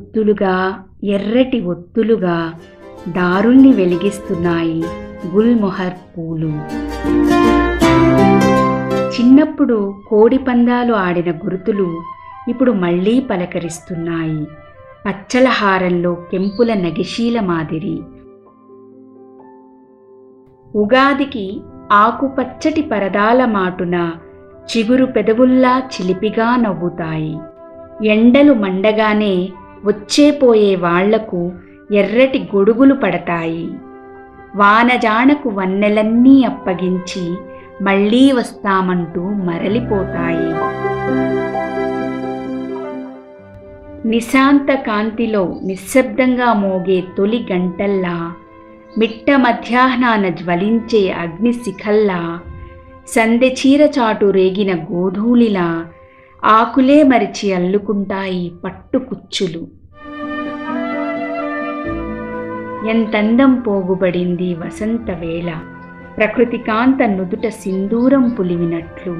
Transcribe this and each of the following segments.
ఒత్తులుగా ఎర్రటి ఒత్తులుగా దారుల్ని వెలిగిస్తున్నాయి గుల్మొహర్ పూలు చిన్నప్పుడు కోడి పందాలు ఆడిన గుర్తులు ఇప్పుడు మళ్ళీ పలకరిస్తున్నాయి పచ్చల హారంలో కెంపుల నగిశీల మాదిరి ఉగాదికి ఆకుపచ్చటి పరదాల మాటున చిగురు పెదవుల్లా చిలిపిగా నవ్వుతాయి ఎండలు మండగానే వచ్చేపోయే వాళ్లకు ఎర్రటి గొడుగులు పడతాయి వానజానకు వన్నెలన్నీ అప్పగించి మళ్ళీ వస్తామంటూ మరలిపోతాయి నిశాంత కాంతిలో నిశ్శబ్దంగా మోగే తొలి గంటల్లా మిట్ట మధ్యాహ్నాన జ్వలించే అగ్ని శిఖల్లా సందె చీరచాటు రేగిన గోధూళిలా ఆకులే మరిచి అల్లుకుంటాయి పట్టుకుచ్చులు ఎంతందం పోగుబడింది వసంత వేళ ప్రకృతి కాంత నుదుట సింధూరం పులివినట్లు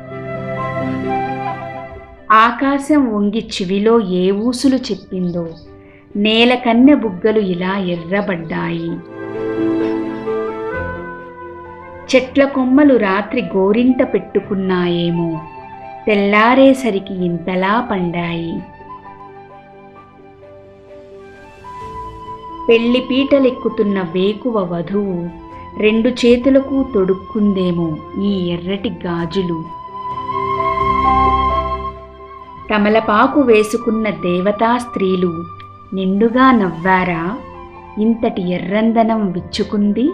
ఆకాశం వంగి చివిలో ఏ ఊసులు చెప్పిందో నేల కన్నె బుగ్గలు ఇలా ఎర్రబడ్డాయి చెట్ల కొమ్మలు రాత్రి గోరింట పెట్టుకున్నాయేమో తెల్లారేసరికి ఇంతలా పండాయి పెళ్లి పీటలెక్కుతున్న వేకువ వధువు రెండు చేతులకు తొడుక్కుందేమో ఈ ఎర్రటి గాజులు తమలపాకు వేసుకున్న దేవతా స్త్రీలు నిండుగా నవ్వారా ఇంతటి ఎర్రందనం విచ్చుకుంది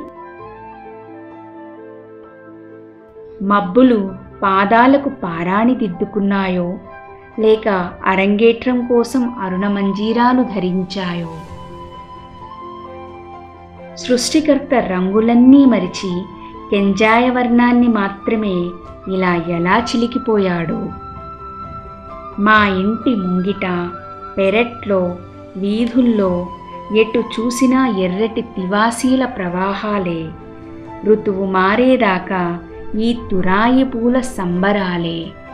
మబ్బులు పాదాలకు పారాణి దిద్దుకున్నాయో లేక అరంగేట్రం కోసం అరుణమంజీరాలు ధరించాయో సృష్టికర్త రంగులన్నీ మరిచి కెంజాయ వర్ణాన్ని మాత్రమే ఇలా ఎలా చిలికిపోయాడో మా ఇంటి ముంగిట పెరట్లో వీధుల్లో ఎటు చూసినా ఎర్రటి తివాసీల ప్రవాహాలే ఋతువు మారేదాకా ఈ తురాయి పూల సంబరాలే